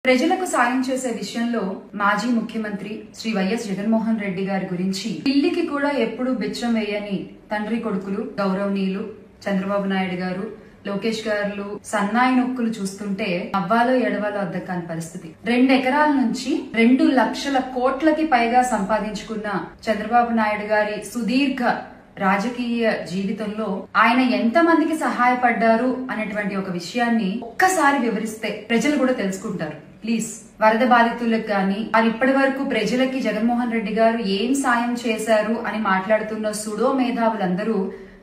ప్రజలకు సాయం చేసే విషయంలో మాజీ ముఖ్యమంత్రి శ్రీ వైఎస్ జగన్మోహన్ రెడ్డి గారి గురించి పిల్లికి కూడా ఎప్పుడు బిచ్చం వేయని తండ్రి కొడుకులు గౌరవనీయులు చంద్రబాబు నాయుడు గారు లోకేష్ గారు సన్నాయి నొక్కులు చూస్తుంటే అవ్వాలో ఎడవాలో అద్దం కాని పరిస్థితి రెండు ఎకరాల నుంచి రెండు లక్షల కోట్లకి పైగా సంపాదించుకున్న చంద్రబాబు నాయుడు గారి సుదీర్ఘ రాజకీయ జీవితంలో ఆయన ఎంత మందికి సహాయపడ్డారు అనేటువంటి ఒక విషయాన్ని ఒక్కసారి వివరిస్తే ప్రజలు కూడా తెలుసుకుంటారు ప్లీజ్ వరద బాధితులకు గాని వారు ఇప్పటి వరకు ప్రజలకి జగన్మోహన్ రెడ్డి గారు ఏం సాయం చేశారు అని మాట్లాడుతున్న సుడో మేధావులందరూ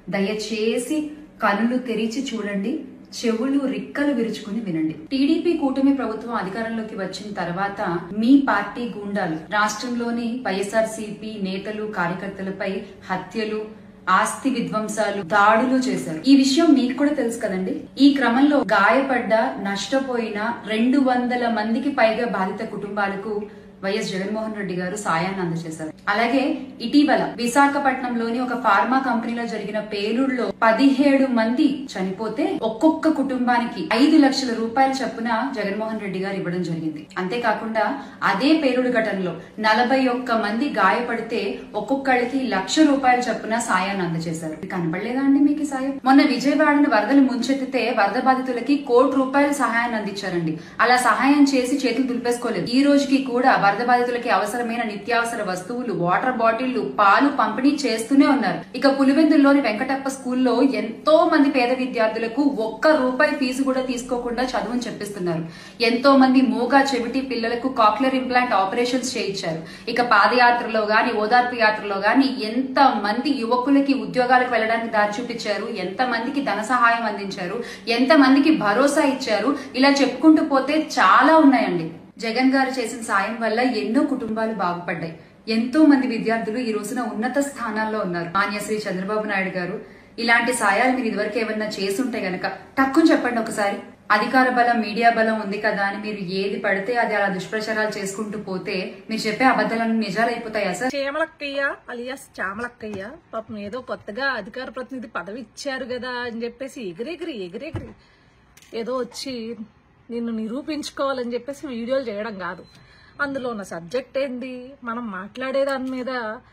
దయచేసి కనులు తెరిచి చూడండి చెవులు రిక్కలు విరుచుకుని వినండి టీడీపీ కూటమి ప్రభుత్వం అధికారంలోకి వచ్చిన తర్వాత మీ పార్టీ గూండాలు రాష్ట్రంలోని వైఎస్ఆర్సీపీ నేతలు కార్యకర్తలపై హత్యలు ఆస్తి విధ్వంసాలు దాడులు చేశారు ఈ విషయం మీకు కూడా తెలుసు కదండి ఈ క్రమంలో గాయపడ్డ నష్టపోయిన రెండు వందల మందికి పైగా బాధిత కుటుంబాలకు వైఎస్ జగన్మోహన్ రెడ్డి గారు సాయాన్ని అందజేశారు అలాగే ఇటీవల విశాఖపట్నంలోని ఒక ఫార్మా కంపెనీలో జరిగిన పేలుడులో పదిహేడు మంది చనిపోతే ఒక్కొక్క కుటుంబానికి ఐదు లక్షల రూపాయల చొప్పున జగన్మోహన్ రెడ్డి గారు ఇవ్వడం జరిగింది అంతేకాకుండా అదే పేలుడు ఘటనలో నలభై ఒక్క మంది గాయపడితే ఒక్కొక్కళ్ళకి లక్ష రూపాయల చొప్పున సాయాన్ని అందజేశారు ఇది కనబడలేదా అండి మీకు ఈ సాయం మొన్న విజయవాడను వరదలు ముంచెత్తితే వరద బాధితులకి కోటి రూపాయల సహాయాన్ని అందించారండి అలా సహాయం చేసి చేతులు దులిపేసుకోలేదు ఈ రోజుకి కూడా వరద బాధితులకి అవసరమైన నిత్యావసర వస్తువులు వాటర్ బాటిళ్లు పాలు పంపిణీ చేస్తూనే ఉన్నారు ఇక పులివెందుల్లోని వెంకటప్ప స్కూల్లో ఎంతో మంది పేద విద్యార్థులకు ఒక్క రూపాయి ఫీజు కూడా తీసుకోకుండా చదువుని చెప్పిస్తున్నారు ఎంతో మంది మూగా చెవిటి పిల్లలకు కాక్లర్ ఇంప్లాంట్ ఆపరేషన్స్ చేయించారు ఇక పాదయాత్రలో గాని ఓదార్పు యాత్రలో గాని ఎంత మంది యువకులకి ఉద్యోగాలకు వెళ్ళడానికి దారి చూపించారు ఎంత మందికి ధన సహాయం అందించారు ఎంత మందికి భరోసా ఇచ్చారు ఇలా చెప్పుకుంటూ పోతే చాలా ఉన్నాయండి జగన్ గారు చేసిన సాయం వల్ల ఎన్నో కుటుంబాలు బాగుపడ్డాయి ఎంతో మంది విద్యార్థులు ఈ రోజున ఉన్నత స్థానాల్లో ఉన్నారు మాన్యశ్రీ చంద్రబాబు నాయుడు గారు ఇలాంటి సాయాలు మీరు ఇదివరకు ఏమన్నా చేసుంటే గనక తక్కువ చెప్పండి ఒకసారి అధికార బలం మీడియా బలం ఉంది కదా అని మీరు ఏది పడితే అది అలా దుష్ప్రచారాలు చేసుకుంటూ పోతే మీరు చెప్పే అబద్ధాలను నిజాలు అయిపోతాయా సార్ చేమలక్కయ్య అలియాస్ చామలక్కయ్య పాపం ఏదో కొత్తగా అధికార ప్రతినిధి పదవి ఇచ్చారు కదా అని చెప్పేసి ఎగిరెగిరి ఎగిరెగిరి ఏదో వచ్చి నిన్ను నిరూపించుకోవాలని చెప్పేసి వీడియోలు చేయడం కాదు అందులో ఉన్న సబ్జెక్ట్ ఏంది మనం మాట్లాడే దాని మీద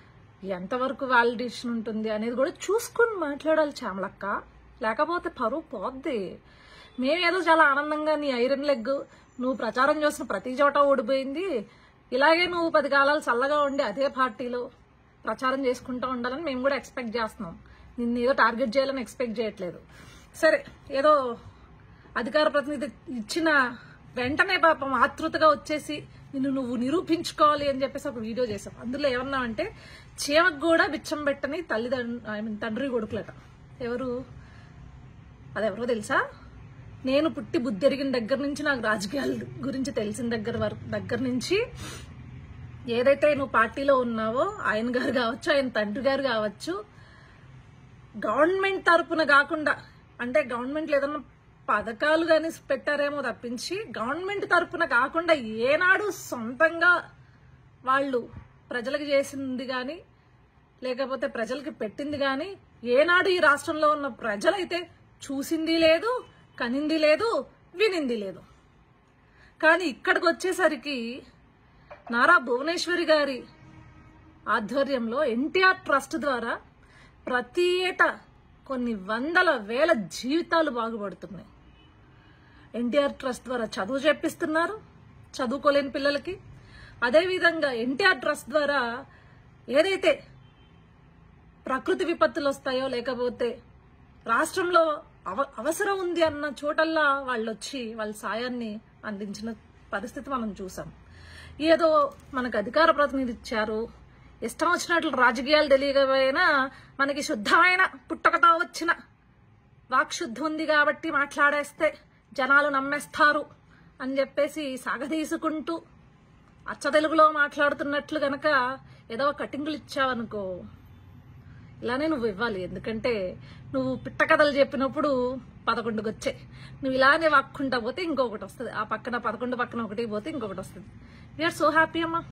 ఎంతవరకు వాలిడేషన్ ఉంటుంది అనేది కూడా చూసుకొని మాట్లాడాలి చామలక్క లేకపోతే పరువు పోద్ది మేమేదో చాలా ఆనందంగా నీ ఐరన్ లెగ్ నువ్వు ప్రచారం చేసిన ప్రతి చోట ఓడిపోయింది ఇలాగే నువ్వు పది కాలాలు చల్లగా ఉండి అదే పార్టీలో ప్రచారం చేసుకుంటూ ఉండాలని మేము కూడా ఎక్స్పెక్ట్ చేస్తున్నాం నిన్ను ఏదో టార్గెట్ చేయాలని ఎక్స్పెక్ట్ చేయట్లేదు సరే ఏదో అధికార ప్రతినిధి ఇచ్చిన వెంటనే పాపం ఆతృతగా వచ్చేసి నిన్ను నువ్వు నిరూపించుకోవాలి అని చెప్పేసి ఒక వీడియో చేసాం అందులో ఏమన్నా అంటే చీమకు కూడా బిచ్చం పెట్టని తల్లిదండ్రు ఐ మీన్ తండ్రి కొడుకులట ఎవరు అదెవరో తెలుసా నేను పుట్టి బుద్ధి ఎరిగిన దగ్గర నుంచి నాకు రాజకీయాల గురించి తెలిసిన దగ్గర వరకు దగ్గర నుంచి ఏదైతే నువ్వు పార్టీలో ఉన్నావో ఆయన గారు కావచ్చు ఆయన తండ్రి గారు కావచ్చు గవర్నమెంట్ తరపున కాకుండా అంటే గవర్నమెంట్ ఏదన్నా పథకాలు కానీ పెట్టారేమో తప్పించి గవర్నమెంట్ తరపున కాకుండా ఏనాడు సొంతంగా వాళ్ళు ప్రజలకు చేసింది కానీ లేకపోతే ప్రజలకి పెట్టింది కానీ ఏనాడు ఈ రాష్ట్రంలో ఉన్న ప్రజలైతే చూసింది లేదు కనింది లేదు వినింది లేదు కానీ ఇక్కడికి వచ్చేసరికి నారా భువనేశ్వరి గారి ఆధ్వర్యంలో ఎన్టీఆర్ ట్రస్ట్ ద్వారా ప్రతి ఏటా కొన్ని వందల వేల జీవితాలు బాగుపడుతున్నాయి ఎన్టీఆర్ ట్రస్ట్ ద్వారా చదువు చెప్పిస్తున్నారు చదువుకోలేని పిల్లలకి అదేవిధంగా ఎన్టీఆర్ ట్రస్ట్ ద్వారా ఏదైతే ప్రకృతి విపత్తులు వస్తాయో లేకపోతే రాష్ట్రంలో అవ అవసరం ఉంది అన్న చోటల్లా వాళ్ళు వచ్చి వాళ్ళ సాయాన్ని అందించిన పరిస్థితి మనం చూసాం ఏదో మనకు అధికార ప్రతినిధి ఇచ్చారు ఇష్టం వచ్చినట్లు రాజకీయాలు తెలియకపోయినా మనకి శుద్ధమైన పుట్టకతో వచ్చిన వాక్శుద్ధి ఉంది కాబట్టి మాట్లాడేస్తే జనాలు నమ్మేస్తారు అని చెప్పేసి సాగదీసుకుంటూ అచ్చ తెలుగులో మాట్లాడుతున్నట్లు గనక ఏదో కటింగులు ఇచ్చావనుకో ఇలానే నువ్వు ఇవ్వాలి ఎందుకంటే నువ్వు పిట్ట కథలు చెప్పినప్పుడు పదకొండుకి వచ్చాయి నువ్వు ఇలానే వాక్కుంటా పోతే ఇంకొకటి వస్తుంది ఆ పక్కన పదకొండు పక్కన ఒకటి పోతే ఇంకొకటి వస్తుంది వీఆర్ సో హ్యాపీ అమ్మా